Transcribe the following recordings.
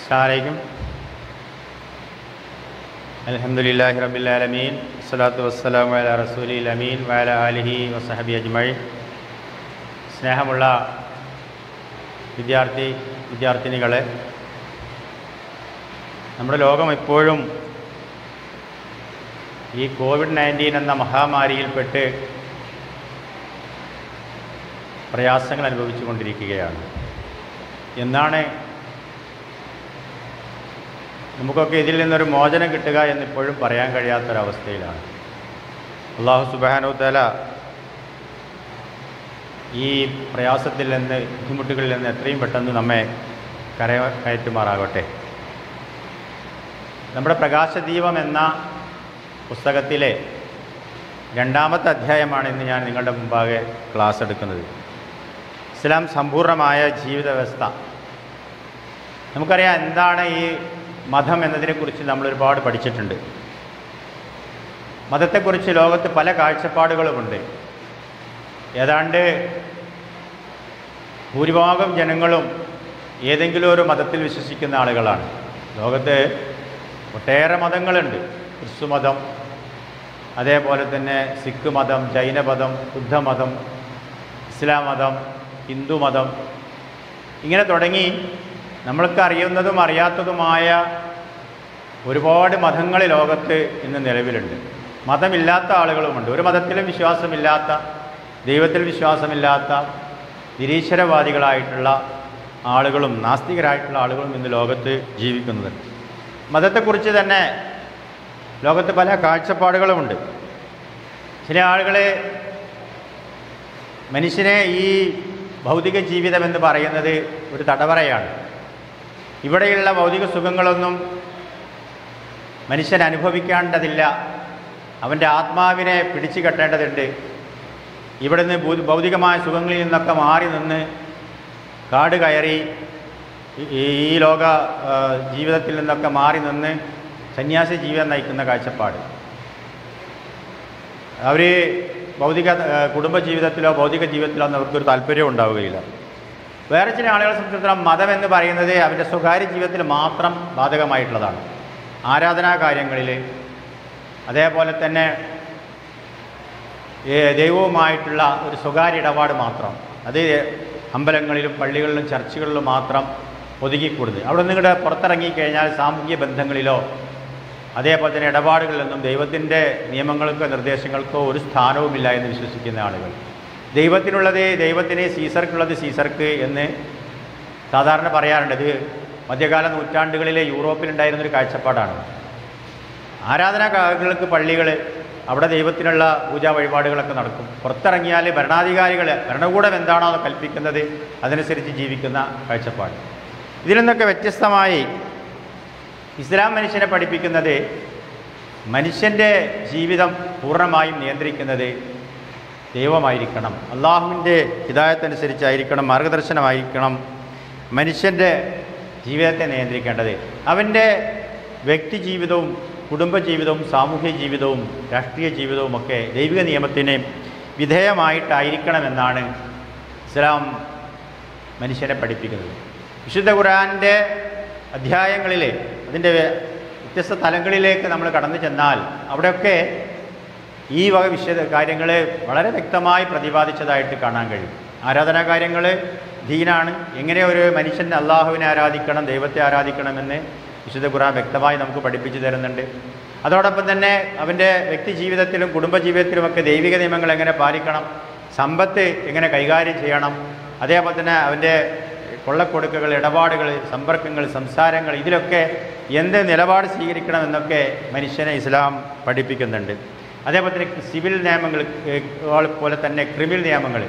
അസ്സാമലൈക്കും അലഹമുല്ലാഹി റബിലാലമീൻ വസ്സലാത്തു വസ്സലാം വല റസൂലി അമീൻ വല അലിഹി വസഹബി അജ്മൈ സ്നേഹമുള്ള വിദ്യാർത്ഥി വിദ്യാർത്ഥിനികളെ നമ്മുടെ ലോകം ഇപ്പോഴും ഈ കോവിഡ് നയൻറ്റീൻ എന്ന മഹാമാരിയിൽപ്പെട്ട് പ്രയാസങ്ങൾ അനുഭവിച്ചു കൊണ്ടിരിക്കുകയാണ് എന്നാണ് നമുക്കൊക്കെ ഇതിൽ നിന്നൊരു മോചനം കിട്ടുക എന്നിപ്പോഴും പറയാൻ കഴിയാത്തൊരവസ്ഥയിലാണ് അള്ളാഹു സുബാനു തല ഈ പ്രയാസത്തിൽ നിന്ന് ബുദ്ധിമുട്ടുകളിൽ നിന്ന് എത്രയും പെട്ടെന്ന് നമ്മെ കര കയറ്റുമാറാകട്ടെ നമ്മുടെ പ്രകാശദീപം എന്ന പുസ്തകത്തിലെ രണ്ടാമത്തെ അധ്യായമാണ് ഇന്ന് ഞാൻ നിങ്ങളുടെ മുമ്പാകെ ക്ലാസ് എടുക്കുന്നത് ഇസ്ലാം സമ്പൂർണ്ണമായ ജീവിത വ്യവസ്ഥ നമുക്കറിയാം എന്താണ് ഈ മതം എന്നതിനെക്കുറിച്ച് നമ്മൾ ഒരുപാട് പഠിച്ചിട്ടുണ്ട് മതത്തെക്കുറിച്ച് ലോകത്ത് പല കാഴ്ചപ്പാടുകളുമുണ്ട് ഏതാണ്ട് ഭൂരിഭാഗം ജനങ്ങളും ഏതെങ്കിലും ഒരു മതത്തിൽ വിശ്വസിക്കുന്ന ആളുകളാണ് ലോകത്ത് ഒട്ടേറെ മതങ്ങളുണ്ട് ക്രിസ്തുമതം അതേപോലെ തന്നെ സിഖ് മതം ജൈനമതം ബുദ്ധമതം ഇസ്ലാം മതം ഹിന്ദു മതം ഇങ്ങനെ തുടങ്ങി നമ്മൾക്ക് അറിയുന്നതും അറിയാത്തതുമായ ഒരുപാട് മതങ്ങൾ ഈ ലോകത്ത് ഇന്ന് നിലവിലുണ്ട് മതമില്ലാത്ത ആളുകളുമുണ്ട് ഒരു മതത്തിലും വിശ്വാസമില്ലാത്ത ദൈവത്തിൽ വിശ്വാസമില്ലാത്ത നിരീശ്വരവാദികളായിട്ടുള്ള ആളുകളും നാസ്തികരായിട്ടുള്ള ആളുകളും ഇന്ന് ലോകത്ത് ജീവിക്കുന്നുണ്ട് മതത്തെക്കുറിച്ച് തന്നെ ലോകത്ത് പല കാഴ്ചപ്പാടുകളുമുണ്ട് ചില ആളുകൾ മനുഷ്യനെ ഈ ഭൗതിക ജീവിതം എന്ന് പറയുന്നത് ഒരു തടവറയാണ് ഇവിടെയുള്ള ഭൗതിക സുഖങ്ങളൊന്നും മനുഷ്യൻ അനുഭവിക്കേണ്ടതില്ല അവൻ്റെ ആത്മാവിനെ പിടിച്ചു കെട്ടേണ്ടതുണ്ട് ഇവിടുന്ന് ഭൂ- ഭൗതികമായ സുഖങ്ങളിൽ നിന്നൊക്കെ മാറി നിന്ന് കാട് കയറി ഈ- ഈ ലോക ആ, ജീവിതത്തിൽ നിന്നൊക്കെ മാറി നിന്ന് സന്യാസി ജീവിതം നയിക്കുന്ന കാഴ്ചപ്പാട് അവർ ഭൗതിക ആ, കുടുംബജീവിതത്തിലോ ഭൗതിക ജീവിതത്തിലോ ഒന്നും അവർക്കൊരു താല്പര്യം ഉണ്ടാവുകയില്ല വേറെ ചില ആളുകളെ സംബന്ധിച്ചിടത്തോളം മതം എന്ന് പറയുന്നത് അവൻ്റെ സ്വകാര്യ ജീവിതത്തിൽ മാത്രം ബാധകമായിട്ടുള്ളതാണ് ആരാധനാ കാര്യങ്ങളിൽ അതേപോലെ തന്നെ ഏ, ദൈവവുമായിട്ടുള്ള ഒരു സ്വകാര്യ ഇടപാട് മാത്രം അത് അമ്പലങ്ങളിലും പള്ളികളിലും ചർച്ചുകളിലും മാത്രം ഒതുങ്ങിക്കൂടുന്നത് അവിടെ നിങ്ങളുടെ പുറത്തിറങ്ങിക്കഴിഞ്ഞാൽ സാമൂഹിക ബന്ധങ്ങളിലോ അതേപോലെ തന്നെ ഇടപാടുകളിലൊന്നും ദൈവത്തിൻ്റെ നിയമങ്ങൾക്കോ നിർദ്ദേശങ്ങൾക്കോ ഒരു സ്ഥാനവുമില്ല എന്ന് വിശ്വസിക്കുന്ന ആളുകൾ ദൈവത്തിനുള്ളത് ദൈവത്തിന് സീസർക്കുള്ളത് സീസർക്ക് എന്ന് സാധാരണ പറയാറുണ്ട് ഇത് മധ്യകാല നൂറ്റാണ്ടുകളിലെ യൂറോപ്പിലുണ്ടായിരുന്നൊരു കാഴ്ചപ്പാടാണ് ആരാധനാകൾക്ക് പള്ളികൾ അവിടെ ദൈവത്തിനുള്ള പൂജാ വഴിപാടുകളൊക്കെ നടക്കും പുറത്തിറങ്ങിയാൽ ഭരണാധികാരികൾ ഭരണകൂടം എന്താണോ അത് കൽപ്പിക്കുന്നത് അതനുസരിച്ച് ജീവിക്കുന്ന കാഴ്ചപ്പാട് ഇതിൽ നിന്നൊക്കെ വ്യത്യസ്തമായി ഇസ്ലാം മനുഷ്യനെ പഠിപ്പിക്കുന്നത് മനുഷ്യൻ്റെ ജീവിതം പൂർണ്ണമായും നിയന്ത്രിക്കുന്നത് ദൈവമായിരിക്കണം അള്ളാഹുവിൻ്റെ ഹിതായത്തനുസരിച്ചായിരിക്കണം മാർഗദർശനമായിരിക്കണം മനുഷ്യൻ്റെ ജീവിതത്തെ നിയന്ത്രിക്കേണ്ടത് അവൻ്റെ വ്യക്തി ജീവിതവും കുടുംബജീവിതവും സാമൂഹ്യ ജീവിതവും രാഷ്ട്രീയ ജീവിതവും ഒക്കെ ദൈവിക നിയമത്തിന് വിധേയമായിട്ടായിരിക്കണമെന്നാണ് ഇസ്ലാം മനുഷ്യനെ പഠിപ്പിക്കുന്നത് വിശുദ്ധ ഖുറാൻ്റെ അധ്യായങ്ങളിൽ അതിൻ്റെ വ്യത്യസ്ത തലങ്ങളിലേക്ക് നമ്മൾ കടന്നു ചെന്നാൽ അവിടെയൊക്കെ ഈ വക വിഷയ കാര്യങ്ങൾ വളരെ വ്യക്തമായി പ്രതിപാദിച്ചതായിട്ട് കാണാൻ കഴിയും ആരാധനാ കാര്യങ്ങൾ ദീനാണ് എങ്ങനെ ഒരു മനുഷ്യൻ അള്ളാഹുവിനെ ആരാധിക്കണം ദൈവത്തെ ആരാധിക്കണമെന്ന് വിശുദ്ധ ഖുർആൻ വ്യക്തമായി നമുക്ക് പഠിപ്പിച്ചു തരുന്നുണ്ട് അതോടൊപ്പം തന്നെ അവൻ്റെ വ്യക്തി ജീവിതത്തിലും കുടുംബജീവിതത്തിലുമൊക്കെ ദൈവിക നിയമങ്ങൾ എങ്ങനെ പാലിക്കണം സമ്പത്ത് എങ്ങനെ കൈകാര്യം ചെയ്യണം അതേപോലെ തന്നെ അവൻ്റെ കൊള്ളക്കൊടുക്കുകൾ ഇടപാടുകൾ സമ്പർക്കങ്ങൾ സംസാരങ്ങൾ ഇതിലൊക്കെ എന്ത് നിലപാട് സ്വീകരിക്കണം എന്നൊക്കെ മനുഷ്യനെ ഇസ്ലാം പഠിപ്പിക്കുന്നുണ്ട് അതേപോലെ തന്നെ സിവിൽ നിയമങ്ങൾ ഏഹ്, പോലെ തന്നെ ക്രിമിനൽ നിയമങ്ങൾ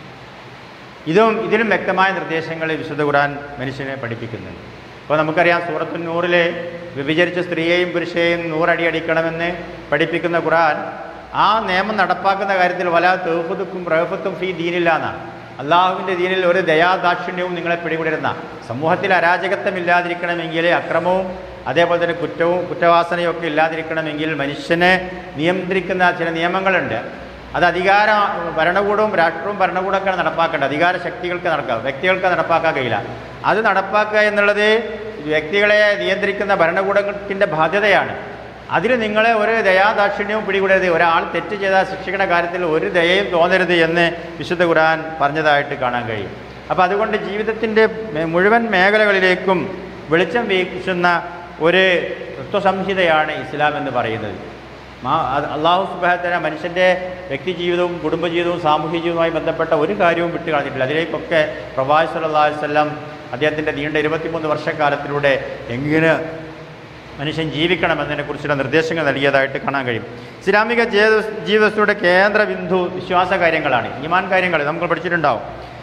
ഇതും ഇതിലും വ്യക്തമായ നിർദ്ദേശങ്ങൾ വിശുദ്ധ ഖുർആൻ മനുഷ്യനെ പഠിപ്പിക്കുന്നുണ്ട് അപ്പോൾ നമുക്കറിയാം സൂറത്തു നൂറിലെ വിഭജിച്ച സ്ത്രീയെയും പുരുഷയെയും നൂറടി അടിക്കണമെന്ന് പഠിപ്പിക്കുന്ന ഖുർആൻ ആ നിയമം നടപ്പാക്കുന്ന കാര്യത്തിൽ വല തേഫത്തുക്കും റഹഫത്തും ഫീ ദീനില്ല എന്നാണ് അള്ളാഹുവിൻ്റെ ദീനിൽ ഒരു ദയാദാക്ഷിണ്യവും നിങ്ങളെ പിടികൂടരുന്ന സമൂഹത്തിൽ അരാജകത്വമില്ലാതിരിക്കണമെങ്കിൽ അക്രമവും അതേപോലെ തന്നെ കുറ്റവും കുറ്റവാസനയും ഒക്കെ ഇല്ലാതിരിക്കണമെങ്കിൽ മനുഷ്യനെ നിയന്ത്രിക്കുന്ന ചില നിയമങ്ങളുണ്ട് അത് അധികാര ഭരണകൂടവും രാഷ്ട്രവും ഭരണകൂടമൊക്കെയാണ് നടപ്പാക്കേണ്ടത് അധികാര ശക്തികൾക്ക് നടക്കുക വ്യക്തികൾക്ക് നടപ്പാക്കാൻ കഴിയില്ല അത് നടപ്പാക്കുക എന്നുള്ളത് വ്യക്തികളെ നിയന്ത്രിക്കുന്ന ഭരണകൂടത്തിൻ്റെ ബാധ്യതയാണ് അതിൽ നിങ്ങളെ ഒരു ദയാദാക്ഷിണ്യവും പിടികൂടരുത് ഒരാൾ തെറ്റ് ചെയ്താൽ ശിക്ഷിക്കുന്ന കാര്യത്തിൽ ഒരു ദയയും തോന്നരുത് എന്ന് വിശുദ്ധ ഖുർആൻ പറഞ്ഞതായിട്ട് കാണാൻ കഴിയും അപ്പോൾ അതുകൊണ്ട് ജീവിതത്തിൻ്റെ മുഴുവൻ മേഖലകളിലേക്കും വെളിച്ചം വീശുന്ന ഒരു തത്വസംഹിതയാണ് ഇസ്ലാം എന്ന് പറയുന്നത് മാ അത് അള്ളാഹു സുബാത്തന മനുഷ്യൻ്റെ വ്യക്തി ജീവിതവും കുടുംബജീവിതവും സാമൂഹ്യ ജീവിതവുമായി ബന്ധപ്പെട്ട ഒരു കാര്യവും വിട്ടു കളഞ്ഞിട്ടില്ല അതിലേക്കൊക്കെ പ്രവാസ് സല്ലല്ലാഹു അലൈഹി വസല്ലം അദ്ദേഹത്തിൻ്റെ നീണ്ട ഇരുപത്തിമൂന്ന് വർഷക്കാലത്തിലൂടെ എങ്ങനെ മനുഷ്യൻ ജീവിക്കണമെന്നതിനെക്കുറിച്ചുള്ള നിർദ്ദേശങ്ങൾ നൽകിയതായിട്ട് കാണാൻ കഴിയും ഇസ്ലാമിക ജീവിത ജീവിതത്തിലൂടെ കേന്ദ്ര ബിന്ദു വിശ്വാസ കാര്യങ്ങളാണ് ഈമാൻ കാര്യങ്ങൾ നമുക്ക് പഠിച്ചിട്ടുണ്ടാവും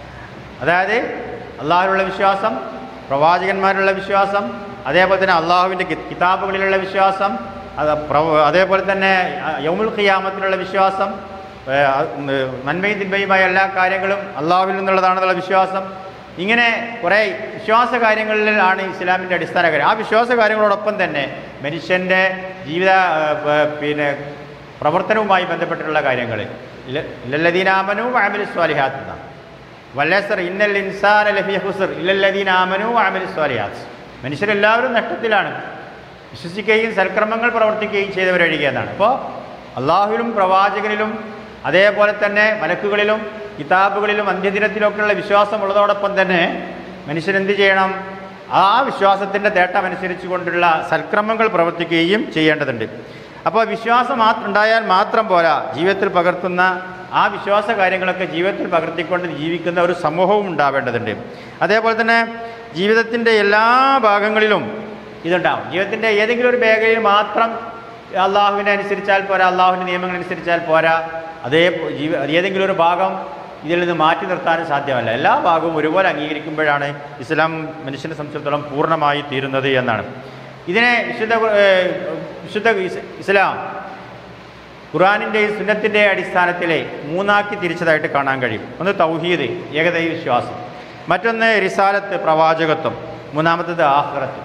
അതായത് അള്ളാഹുവിലുള്ള വിശ്വാസം പ്രവാചകന്മാരുള്ള വിശ്വാസം അതേപോലെ തന്നെ അള്ളാഹുവിൻ്റെ കി- കിതാബുകളിലുള്ള വിശ്വാസം അത് പ്രവ- അതേപോലെ തന്നെ അഹ് യൗമുൽ ഖിയാമത്തിലുള്ള വിശ്വാസം ഏഹ് അത് ഉം, ഏഹ് നന്മയും തിന്മയുമായ എല്ലാ കാര്യങ്ങളും അള്ളാഹുവിൽ നിന്നുള്ളതാണെന്നുള്ള വിശ്വാസം ഇങ്ങനെ കുറേ വിശ്വാസ കാര്യങ്ങളിലാണ് ഇസ്ലാമിൻ്റെ അടിസ്ഥാന കാര്യം ആ വിശ്വാസ കാര്യങ്ങളോടൊപ്പം തന്നെ മനുഷ്യൻ്റെ ജീവിത ഏഹ്, പ- പിന്നെ പ്രവർത്തനവുമായി ബന്ധപ്പെട്ടിട്ടുള്ള കാര്യങ്ങൾ ഇല്ലല്ലദീനാമനു അമിലു സ്വാലിഹാത്ത് എന്നാണ് വല്ലസർ ഇന്നൽ ഇൻസാന ലഫി ഹുസർ ഇല്ലല്ലദീന ആമനു അമിലു സ്വാലിഹാത്ത് മനുഷ്യരെല്ലാവരും നഷ്ടത്തിലാണ് വിശ്വസിക്കുകയും സൽക്രമങ്ങൾ പ്രവർത്തിക്കുകയും ചെയ്തവരൊഴികെ എന്നാണ് അപ്പോൾ അള്ളാഹുവിലും പ്രവാചകനിലും അതേപോലെ തന്നെ മലക്കുകളിലും കിതാബുകളിലും അന്ത്യദിനത്തിലൊക്കെയുള്ള വിശ്വാസമുള്ളതോടൊപ്പം തന്നെ മനുഷ്യൻ എന്ത് ചെയ്യണം ആ വിശ്വാസത്തിൻ്റെ തേട്ടമനുസരിച്ച് കൊണ്ടുള്ള സൽക്രമങ്ങൾ പ്രവർത്തിക്കുകയും ചെയ്യേണ്ടതുണ്ട് അപ്പോൾ വിശ്വാസം മാ ഉണ്ടായാൽ മാത്രം പോരാ ജീവിതത്തിൽ പകർത്തുന്ന ആ വിശ്വാസ കാര്യങ്ങളൊക്കെ ജീവിതത്തിൽ പകർത്തിക്കൊണ്ട് ജീവിക്കുന്ന ഒരു സമൂഹവും ഉണ്ടാവേണ്ടതുണ്ട് അതേപോലെ തന്നെ ജീവിതത്തിൻ്റെ എല്ലാ ഭാഗങ്ങളിലും ഇതുണ്ടാവും ജീവിതത്തിൻ്റെ ഏതെങ്കിലും ഒരു മേഖലയിൽ മാത്രം അള്ളാഹുവിനെ അനുസരിച്ചാൽ പോരാ അള്ളാഹുവിൻ്റെ നിയമങ്ങൾ അനുസരിച്ചാൽ പോരാ അതേ ജീവ ഏതെങ്കിലും ഒരു ഭാഗം ഇതിൽ നിന്ന് മാറ്റി നിർത്താനും സാധ്യമല്ല എല്ലാ ഭാഗവും ഒരുപോലെ അംഗീകരിക്കുമ്പോഴാണ് ഇസ്ലാം മനുഷ്യനെ സംബന്ധിച്ചിടത്തോളം പൂർണ്ണമായി തീരുന്നത് എന്നാണ് ഇതിനെ വിശുദ്ധ ഖു- ഏഹ് വിശുദ്ധ ഇസ് ഇസ്ലാം ഖുറാനിൻ്റെ സുന്നത്തിൻ്റെ അടിസ്ഥാനത്തിൽ മൂന്നാക്കി തിരിച്ചതായിട്ട് കാണാൻ കഴിയും ഒന്ന് തൗഹീദ് ഏകദൈവ വിശ്വാസം മറ്റൊന്ന് റിസാലത്ത് പ്രവാചകത്വം മൂന്നാമത്തത് ആഹ്റത്ത്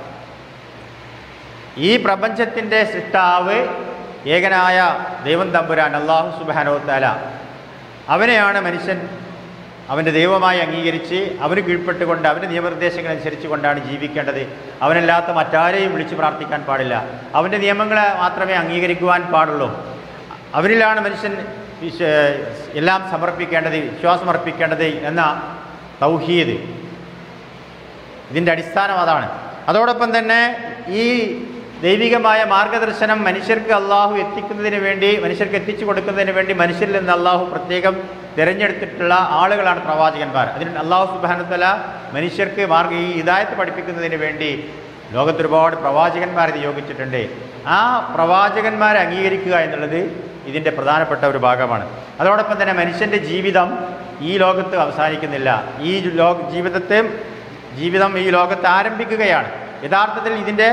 ഈ പ്രപഞ്ചത്തിൻ്റെ സൃഷ്ടാവ് ഏകനായ ദൈവം തമ്പുരാൻ അള്ളാഹു സുബാനോ തല അവനെയാണ് മനുഷ്യൻ അവൻ്റെ ദൈവമായി അംഗീകരിച്ച് അവന് കീഴ്പ്പെട്ടുകൊണ്ട് അവൻ്റെ നിയമനിർദ്ദേശങ്ങൾ അനുസരിച്ച് കൊണ്ടാണ് ജീവിക്കേണ്ടത് അവനല്ലാത്ത മറ്റാരെയും വിളിച്ച് പ്രാർത്ഥിക്കാൻ പാടില്ല അവൻ്റെ നിയമങ്ങളെ മാത്രമേ അംഗീകരിക്കുവാൻ പാടുള്ളൂ അവരിലാണ് മനുഷ്യൻ വിശ്വ എല്ലാം സമർപ്പിക്കേണ്ടത് വിശ്വാസം അർപ്പിക്കേണ്ടത് എന്ന തൗഹീദ് ഇതിൻ്റെ അടിസ്ഥാനം അതാണ് അതോടൊപ്പം തന്നെ ഈ ദൈവികമായ മാർഗദർശനം മനുഷ്യർക്ക് അള്ളാഹു എത്തിക്കുന്നതിന് വേണ്ടി മനുഷ്യർക്ക് എത്തിച്ചു കൊടുക്കുന്നതിന് വേണ്ടി മനുഷ്യരിൽ നിന്ന് അള്ളാഹു പ്രത്യേകം തിരഞ്ഞെടുത്തിട്ടുള്ള ആളുകളാണ് പ്രവാചകന്മാർ അതിന് അള്ളാഹു സുബാനത്തല മനുഷ്യർക്ക് മാർഗ ഈ ഹിദായത്ത് പഠിപ്പിക്കുന്നതിന് വേണ്ടി ലോകത്ത് ഒരുപാട് പ്രവാചകന്മാരെ നിയോഗിച്ചിട്ടുണ്ട് ആ പ്രവാചകന്മാരെ അംഗീകരിക്കുക എന്നുള്ളത് ഇതിൻ്റെ പ്രധാനപ്പെട്ട ഒരു ഭാഗമാണ് അതോടൊപ്പം തന്നെ മനുഷ്യൻ്റെ ജീവിതം ഈ ലോകത്ത് അവസാനിക്കുന്നില്ല ഈ ലോക ജീവിതത്തെ ജീവിതം ഈ ലോകത്ത് ആരംഭിക്കുകയാണ് യഥാർത്ഥത്തിൽ ഇതിൻ്റെ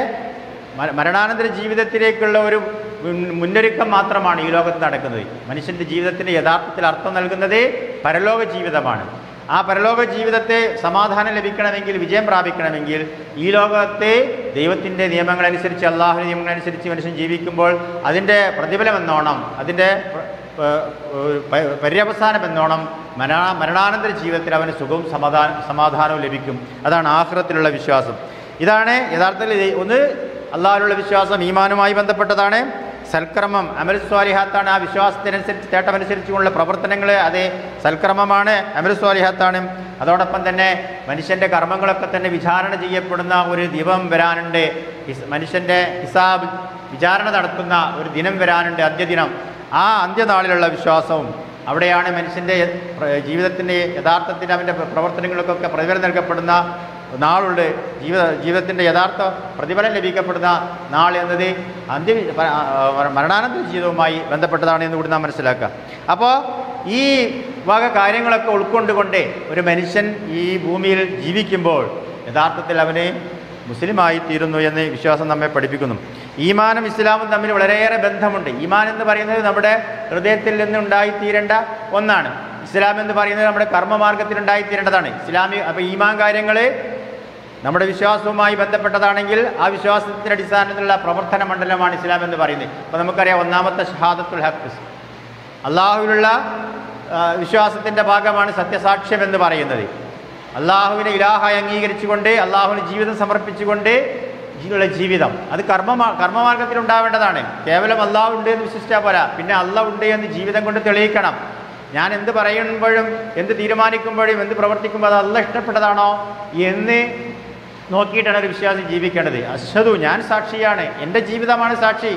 മ- മരണാനന്തര ജീവിതത്തിലേക്കുള്ള ഒരു മുൻ- മുന്നൊരുക്കം മാത്രമാണ് ഈ ലോകത്ത് നടക്കുന്നത് മനുഷ്യൻ്റെ ജീവിതത്തിന് യഥാർത്ഥത്തിൽ അർത്ഥം നൽകുന്നത് പരലോക ജീവിതമാണ് ആ പരലോക ജീവിതത്തെ സമാധാനം ലഭിക്കണമെങ്കിൽ വിജയം പ്രാപിക്കണമെങ്കിൽ ഈ ലോകത്തെ ദൈവത്തിൻ്റെ നിയമങ്ങളനുസരിച്ച് അള്ളാഹു നിയമങ്ങളനുസരിച്ച് മനുഷ്യൻ ജീവിക്കുമ്പോൾ അതിൻ്റെ പ്രതിഫലം എന്നോണം അതിൻ്റെ പ്ര- ഏഹ് ഒരു പ- പര്യവസാനം എന്നോണം മരണ മരണാനന്തര ജീവിതത്തിൽ അവന് സുഖവും സമാധാന സമാധാനവും ലഭിക്കും അതാണ് ആഹ്റത്തിലുള്ള വിശ്വാസം ഇതാണ് യഥാർത്ഥത്തിൽ ഇത് ഒന്ന് അള്ളാഹിലുള്ള വിശ്വാസം ഈമാനുമായി ബന്ധപ്പെട്ടതാണ് സൽക്രമം അമൽ സ്വാലിഹാത്താണ് ആ വിശ്വാസത്തിനനുസരിച്ച് തേട്ടമനുസരിച്ചുള്ള പ്രവർത്തനങ്ങൾ അത് സൽക്രമമാണ് അമൽ സ്വാലിഹാത്താണ് അതോടൊപ്പം തന്നെ മനുഷ്യൻ്റെ കർമ്മങ്ങളൊക്കെ തന്നെ വിചാരണ ചെയ്യപ്പെടുന്ന ഒരു ദിവം വരാനുണ്ട് ഹിസ്- മനുഷ്യൻ്റെ ഹിസാബ് വിചാരണ നടത്തുന്ന ഒരു ദിനം വരാനുണ്ട് അന്ത്യദിനം ആ അന്ത്യനാളിലുള്ള വിശ്വാസവും അവിടെയാണ് മനുഷ്യൻ്റെ ജീവിതത്തിൻ്റെ യഥാർത്ഥത്തിൽ അവൻ്റെ പ്രവർത്തനങ്ങൾക്കൊക്കെ പ്രതിഫലം നൽകപ്പെടുന്ന നാളുണ്ട് ജീവിത ജീവിതത്തിൻ്റെ യഥാർത്ഥ പ്രതിഫലം ലഭിക്കപ്പെടുന്ന നാൾ എന്നത് അന്ത്യ പ- ആ, മരണാനന്തര ജീവിതവുമായി ബന്ധപ്പെട്ടതാണ് എന്ന് കൂടി നാം മനസ്സിലാക്കുക അപ്പോൾ ഈ വക കാര്യങ്ങളൊക്കെ ഉൾക്കൊണ്ടുകൊണ്ട് ഒരു മനുഷ്യൻ ഈ ഭൂമിയിൽ ജീവിക്കുമ്പോൾ യഥാർത്ഥത്തിൽ അവന് മുസ്ലിമായി തീരുന്നു എന്ന് വിശ്വാസം നമ്മെ പഠിപ്പിക്കുന്നു ഈമാനും ഇസ്ലാമും തമ്മിൽ വളരെയേറെ ബന്ധമുണ്ട് ഈമാൻ എന്ന് പറയുന്നത് നമ്മുടെ ഹൃദയത്തിൽ നിന്ന് ഉണ്ടായിത്തീരേണ്ട ഒന്നാണ് ഇസ്ലാം എന്ന് പറയുന്നത് നമ്മുടെ കർമ്മമാർഗത്തിൽ ഉണ്ടായിത്തീരേണ്ടതാണ് ഇസ്ലാമി അപ്പോൾ ഈമാൻ കാര്യങ്ങൾ നമ്മുടെ വിശ്വാസവുമായി ബന്ധപ്പെട്ടതാണെങ്കിൽ ആ വിശ്വാസത്തിൻ്റെ അടിസ്ഥാനത്തിലുള്ള പ്രവർത്തന മണ്ഡലമാണ് ഇസ്ലാം എന്ന് പറയുന്നത് അപ്പോൾ നമുക്കറിയാം ഒന്നാമത്തെ ഷഹാദത്തുൽ ഹക്ക് അള്ളാഹുവിലുള്ള വിശ്വാസത്തിൻ്റെ ഭാഗമാണ് സത്യസാക്ഷ്യം എന്ന് പറയുന്നത് അള്ളാഹുവിനെ ഇലാഹായി അംഗീകരിച്ചുകൊണ്ട് അള്ളാഹുവിന് ജീവിതം സമർപ്പിച്ചുകൊണ്ട് ഉള്ള ജീവിതം അത് കർമ്മ കർമ്മമാർഗത്തിൽ ഉണ്ടാവേണ്ടതാണ് കേവലം അള്ളാഹു ഉണ്ട് എന്ന് വിശ്വസിച്ചാൽ പോരാ പിന്നെ അള്ളാഹ് ഉണ്ട് എന്ന് ജീവിതം കൊണ്ട് തെളിയിക്കണം ഞാൻ എന്ത് പറയുമ്പോഴും എന്ത് തീരുമാനിക്കുമ്പോഴും എന്ത് പ്രവർത്തിക്കുമ്പോൾ അത് അല്ല ഇഷ്ടപ്പെട്ടതാണോ എന്ന് നോക്കിയിട്ടാണ് ഒരു വിശ്വാസി ജീവിക്കേണ്ടത് അശ്വതു ഞാൻ സാക്ഷിയാണ് എൻ്റെ ജീവിതമാണ് സാക്ഷി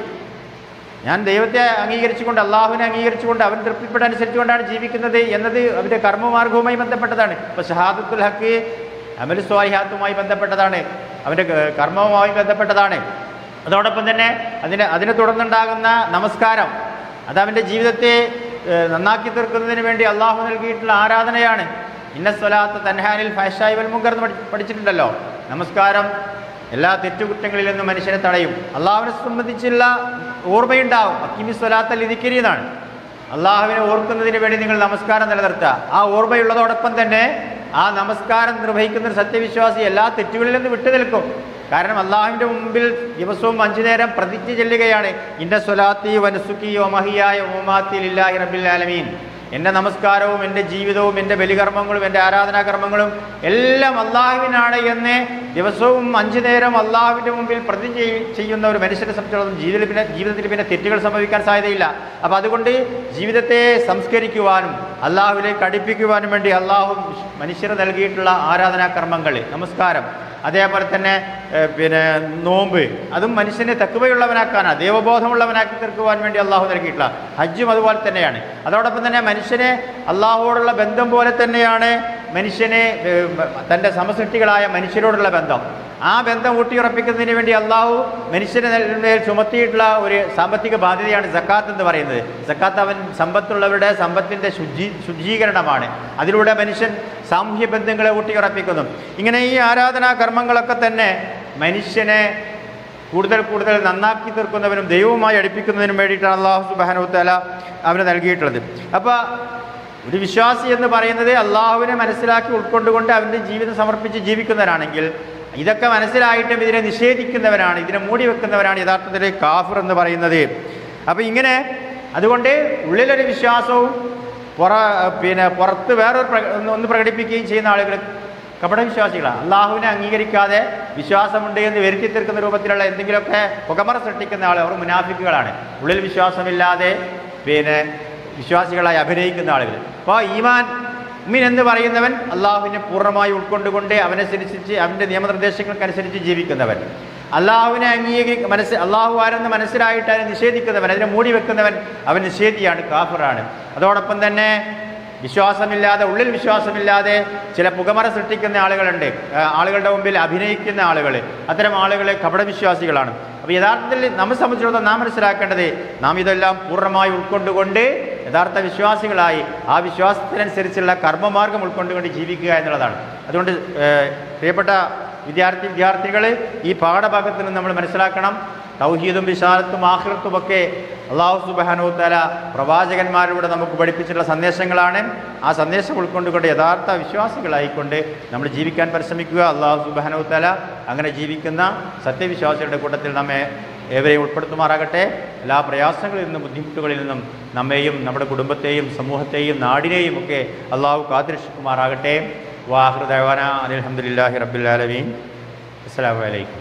ഞാൻ ദൈവത്തെ അംഗീകരിച്ചുകൊണ്ട് അള്ളാഹുവിനെ അംഗീകരിച്ചുകൊണ്ട് അവൻ തൃപ്തിപ്പെട്ട അനുസരിച്ചുകൊണ്ടാണ് ജീവിക്കുന്നത് എന്നത് അവൻ്റെ കർമ്മമാർഗവുമായി ബന്ധപ്പെട്ടതാണ് ഇപ്പോൾ ഷഹാദത്തുൽ ഹക്ക് അമൽ സ്വാഹിഹാത്തുമായി ബന്ധപ്പെട്ടതാണ് അവൻ്റെ ക- കർമ്മവുമായി ബന്ധപ്പെട്ടതാണ് അതോടൊപ്പം തന്നെ അതിനെ അതിനെ തുടർന്നുണ്ടാകുന്ന നമസ്കാരം അത് അവൻ്റെ ജീവിതത്തെ ഏഹ്, നന്നാക്കി തീർക്കുന്നതിന് വേണ്ടി അള്ളാഹു നൽകിയിട്ടുള്ള ആരാധനയാണ് ഇന്ന സ്വലാത്ത് തൻഹാനിൽ ഫാഷായി വൽ മുങ്കർ എന്ന് പഠി- പഠിച്ചിട്ടുണ്ടല്ലോ നമസ്കാരം എല്ലാ തെറ്റുകുറ്റങ്ങളിൽ നിന്നും മനുഷ്യനെ തടയും അള്ളാഹുവിനെ സംബന്ധിച്ചുള്ള ഓർമ്മയുണ്ടാവും അക്കിമി സ്വലാത്തൽ ഇതിക്കരി എന്നാണ് അള്ളാഹുവിനെ ഓർക്കുന്നതിന് വേണ്ടി നിങ്ങൾ നമസ്കാരം നിലനിർത്തുക ആ ഓർമ്മയുള്ളതോടൊപ്പം തന്നെ ആ നമസ്കാരം നിർവഹിക്കുന്ന ഒരു സത്യവിശ്വാസി എല്ലാ തെറ്റുകളിൽ നിന്ന് വിട്ടു നിൽക്കും കാരണം അള്ളാഹുവിൻ്റെ മുമ്പിൽ ദിവസവും അഞ്ചു നേരം പ്രതിജ്ഞ ചെല്ലുകയാണ് ഇന്ന സ്വലാത്തി വനസുക്കി ഒമഹിയായ ഓമാത്തി ലില്ലാഹി റബ്ബിൽ ആലമീൻ എൻ്റെ നമസ്കാരവും എൻ്റെ ജീവിതവും എൻ്റെ ബലികർമ്മങ്ങളും എൻ്റെ ആരാധനാകർമ്മങ്ങളും എല്ലാം അള്ളാഹുവിനാണ് എന്ന് ദിവസവും അഞ്ചു നേരം അള്ളാഹുവിൻ്റെ മുമ്പിൽ പ്രതിജ്ഞ ചെയ്യ- ചെയ്യുന്ന ഒരു മനുഷ്യനെ സംബന്ധിച്ചിടത്തോളം ജീവിതത്തിൽ പിന്നെ ജീവിതത്തിൽ പിന്നെ തെറ്റുകൾ സംഭവിക്കാൻ സാധ്യതയില്ല അപ്പോൾ അതുകൊണ്ട് ജീവിതത്തെ സംസ്കരിക്കുവാനും അള്ളാഹുവിലേക്ക് അടുപ്പിക്കുവാനും വേണ്ടി അള്ളാഹു മനുഷ്യർ നൽകിയിട്ടുള്ള ആരാധനാകർമ്മങ്ങൾ നമസ്കാരം അതേപോലെ തന്നെ ഏഹ്, പിന്നെ നോമ്പ് അതും മനുഷ്യനെ തക്കുവയുള്ളവനാക്കാനാണ് ദൈവബോധമുള്ളവനാക്കി തീർക്കുവാൻ വേണ്ടി അള്ളാഹു നൽകിയിട്ടുള്ള ഹജ്ജും അതുപോലെ തന്നെയാണ് അതോടൊപ്പം തന്നെ മനുഷ്യനെ അള്ളാഹുവോടുള്ള ബന്ധം പോലെ തന്നെയാണ് മനുഷ്യനെ ഏഹ്, തൻ്റെ സമസൃഷ്ടികളായ മനുഷ്യരോടുള്ള ബന്ധം ആ ബന്ധം ഊട്ടിയുറപ്പിക്കുന്നതിന് വേണ്ടി അള്ളാഹു മനുഷ്യനെ മേൽ ചുമത്തിയിട്ടുള്ള ഒരു സാമ്പത്തിക ബാധ്യതയാണ് സക്കാത്ത് എന്ന് പറയുന്നത് സക്കാത്ത് അവൻ സമ്പത്തുള്ളവരുടെ സമ്പത്തിൻ്റെ ശുചി ശുചീകരണമാണ് അതിലൂടെ മനുഷ്യൻ സാമൂഹ്യ ബന്ധങ്ങളെ ഊട്ടിയുറപ്പിക്കുന്നു ഇങ്ങനെ ഈ ആരാധനാ കർമ്മങ്ങളൊക്കെ തന്നെ മനുഷ്യനെ കൂടുതൽ കൂടുതൽ നന്നാക്കി തീർക്കുന്നവനും ദൈവവുമായി അടുപ്പിക്കുന്നതിനും വേണ്ടിയിട്ടാണ് അള്ളാഹു സുബാനു തല അവന് നൽകിയിട്ടുള്ളത് അപ്പോൾ ഒരു വിശ്വാസി എന്ന് പറയുന്നത് അള്ളാഹുവിനെ മനസ്സിലാക്കി ഉൾക്കൊണ്ടുകൊണ്ട് അവൻ്റെ ജീവിതം സമർപ്പിച്ച് ജീവിക്കുന്നവരാണെങ്കിൽ ഇതൊക്കെ മനസ്സിലായിട്ടും ഇതിനെ നിഷേധിക്കുന്നവരാണ് ഇതിനെ മൂടി വെക്കുന്നവരാണ് യഥാർത്ഥത്തിൽ കാഫർ എന്ന് പറയുന്നത് അപ്പോൾ ഇങ്ങനെ അതുകൊണ്ട് ഉള്ളിലൊരു വിശ്വാസവും പുറ പിന്നെ പുറത്ത് വേറൊരു പ്ര ഒന്ന് ഒന്ന് പ്രകടിപ്പിക്കുകയും ചെയ്യുന്ന ആളുകൾ കപടവിശ്വാസികളാണ് അള്ളാഹുവിനെ അംഗീകരിക്കാതെ വിശ്വാസമുണ്ട് എന്ന് വരുത്തി തീർക്കുന്ന രൂപത്തിലുള്ള എന്തെങ്കിലുമൊക്കെ പുകമറ സൃഷ്ടിക്കുന്ന ആൾ അവർ മുനാഫിക്കുകളാണ് ഉള്ളിൽ വിശ്വാസമില്ലാതെ പിന്നെ വിശ്വാസികളായി അഭിനയിക്കുന്ന ആളുകൾ അപ്പോൾ ഈമാൻ ഉമ്മിൻ എന്ന് പറയുന്നവൻ അള്ളാഹുവിനെ പൂർണ്ണമായി ഉൾക്കൊണ്ടുകൊണ്ട് അവനനുസരിച്ച് അവൻ്റെ നിയമനിർദ്ദേശങ്ങൾക്കനുസരിച്ച് ജീവിക്കുന്നവൻ അള്ളാഹുവിനെ അംഗീകരി മനസ്സ് അള്ളാഹു ആരെന്ന് മനസ്സിലായിട്ട് അതിനെ നിഷേധിക്കുന്നവൻ അതിനെ മൂടി വെക്കുന്നവൻ അവൻ നിഷേധിയാണ് കാഫിറാണ് അതോടൊപ്പം തന്നെ വിശ്വാസമില്ലാതെ ഉള്ളിൽ വിശ്വാസമില്ലാതെ ചില പുകമറ സൃഷ്ടിക്കുന്ന ആളുകളുണ്ട് ആ, ആളുകളുടെ മുമ്പിൽ അഭിനയിക്കുന്ന ആളുകൾ അത്തരം ആളുകൾ കപടവിശ്വാസികളാണ് അപ്പോൾ യഥാർത്ഥത്തിൽ നമ്മെ സംബന്ധിച്ചിടത്തോളം നാം മനസ്സിലാക്കേണ്ടത് നാം ഇതെല്ലാം പൂർണ്ണമായി ഉൾക്കൊണ്ടുകൊണ്ട് യഥാർത്ഥ വിശ്വാസികളായി ആ വിശ്വാസത്തിനനുസരിച്ചുള്ള കർമ്മമാർഗം ഉൾക്കൊണ്ടുകൊണ്ട് ജീവിക്കുക എന്നുള്ളതാണ് അതുകൊണ്ട് ഏഹ്, പ്രിയപ്പെട്ട വിദ്യാർത്ഥി വിദ്യാർത്ഥികൾ ഈ പാഠഭാഗത്തിൽ നിന്ന് നമ്മൾ മനസ്സിലാക്കണം തൗഹീദും വിശാലത്തും ആഹൃത്തുമൊക്കെ അള്ളാഹു സുബാനു തല പ്രവാചകന്മാരിലൂടെ നമുക്ക് പഠിപ്പിച്ചിട്ടുള്ള സന്ദേശങ്ങളാണ് ആ സന്ദേശം ഉൾക്കൊണ്ടുകൊണ്ട് യഥാർത്ഥ വിശ്വാസികളായിക്കൊണ്ട് നമ്മൾ ജീവിക്കാൻ പരിശ്രമിക്കുക അള്ളാഹു സുബാനു തല അങ്ങനെ ജീവിക്കുന്ന സത്യവിശ്വാസികളുടെ കൂട്ടത്തിൽ നമ്മെ ഏവരെയും ഉൾപ്പെടുത്തുമാറാകട്ടെ എല്ലാ പ്രയാസങ്ങളിൽ നിന്നും ബുദ്ധിമുട്ടുകളിൽ നിന്നും നമ്മെയും നമ്മുടെ കുടുംബത്തെയും സമൂഹത്തെയും നാടിനെയും ഒക്കെ അള്ളാഹു കാത്തിരക്ഷിക്കുമാറാകട്ടെ വാഹൃദാന അലഹമുല്ലാഹി റബ്ബുലാലമീൻ അസ്സാം വലൈക്കും